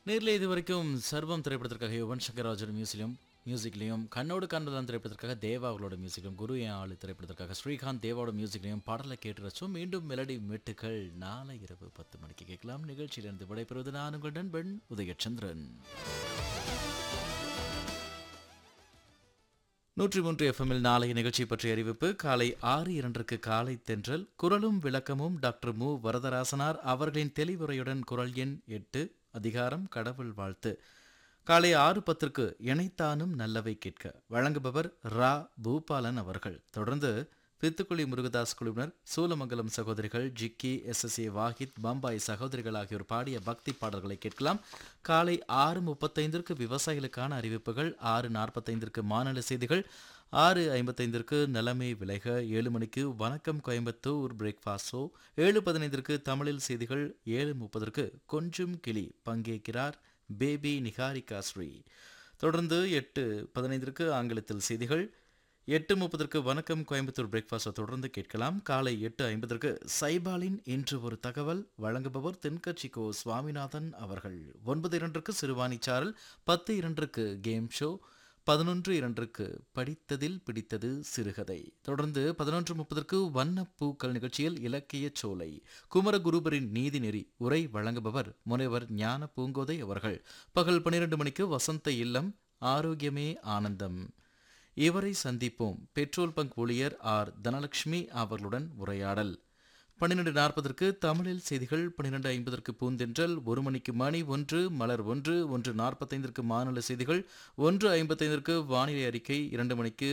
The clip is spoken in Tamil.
நேரில் இது வரைக்கும் சர்வம் திரைப்படத்திற்காக யுவன் சங்கர் ராஜன் மியூசியம் மியூசிக்லையும் கண்ணோடு கண்டதான் திரைப்படத்திற்காக தேவா அவர்களோட மியூசிக்லையும் குரு என் ஆளு திரைப்படத்திற்காக ஸ்ரீகாந்த் தேவாவோட மியூசிக்லையும் பாடலை கேட்டு ரசிச்சோம் மீண்டும் மெலடி மெட்டுக்கள் நாளை இரவு பத்து மணிக்கு கேட்கலாம் நிகழ்ச்சியிலிருந்து விடைபெறுவது நான் உங்கள் நண்பன் உதயச்சந்திரன் நூற்றி மூன்று எஃப்எம்மில் நாளைய நிகழ்ச்சி பற்றிய அறிவிப்பு காலை ஆறு இரண்டுக்கு காலை தென்றல் குரலும் விளக்கமும் டாக்டர் மு வரதராசனார் அவர்களின் தெளிவுரையுடன் குரல் எண் எட்டு அதிகாரம் கடவுள் வாழ்த்து காலை ஆறு பத்திற்கு இணைத்தானும் நல்லவை கேட்க வழங்குபவர் ரா பூபாலன் அவர்கள் தொடர்ந்து பித்துக்குழி முருகதாஸ் குழுவினர் சூலமங்கலம் சகோதரிகள் Jikki S S A Wahid Bombay சகோதரிகள் ஆகியோர் பாடிய பக்தி பாடல்களை கேட்கலாம் காலை ஆறு முப்பத்தைந்திற்கு விவசாயிகளுக்கான அறிவிப்புகள் ஆறு நாற்பத்தைந்திற்கு மாநில செய்திகள் ஆறு ஐம்பத்தைந்திற்கு நிலைமை விலக ஏழு மணிக்கு வணக்கம் கோயம்புத்தூர் பிரேக்ஃபாஸ்டோ ஏழு பதினைந்திற்கு தமிழில் செய்திகள் ஏழு முப்பதற்கு கொஞ்சம் கிளி பங்கேற்கிறார் பேபி நிகாரிகா ஸ்ரீ தொடர்ந்து எட்டு பதினைந்திற்கு ஆங்கிலத்தில் செய்திகள் எட்டு முப்பதற்கு வணக்கம் கோயம்புத்தூர் பிரேக்ஃபாஸ்ட்டை தொடர்ந்து கேட்கலாம் காலை எட்டு ஐம்பதற்கு சைபாலின் இன்று ஒரு தகவல் வழங்குபவர் தென்கட்சி கோ சுவாமிநாதன் அவர்கள் ஒன்பது இரண்டுக்கு சிறுவாணி சாரல் பத்து இரண்டுக்கு கேம் ஷோ பதினொன்று இரண்டுக்கு படித்ததில் பிடித்தது சிறுகதை தொடர்ந்து பதினொன்று முப்பதற்கு வண்ணப்பூக்கள் நிகழ்ச்சியில் இலக்கிய சோலை குமரகுருபரின் நீதிநெறி உரை வழங்குபவர் முனைவர் ஞான பூங்கோதை அவர்கள் பகல் பன்னிரண்டு மணிக்கு வசந்த இல்லம் ஆரோக்கியமே ஆனந்தம் இவரை சந்திப்போம் பெட்ரோல் பங்க் ஊழியர் ஆர் தனலட்சுமி அவர்களுடன் உரையாடல் பன்னிரெண்டு நாற்பதற்கு தமிழில் செய்திகள் பன்னிரெண்டு ஐம்பதற்கு பூந்தென்றல் ஒரு மணிக்கு மணி ஒன்று மலர் ஒன்று ஒன்று நாற்பத்தைந்திற்கு மாநில செய்திகள் ஒன்று ஐம்பத்தைந்திற்கு வானிலை அறிக்கை இரண்டு மணிக்கு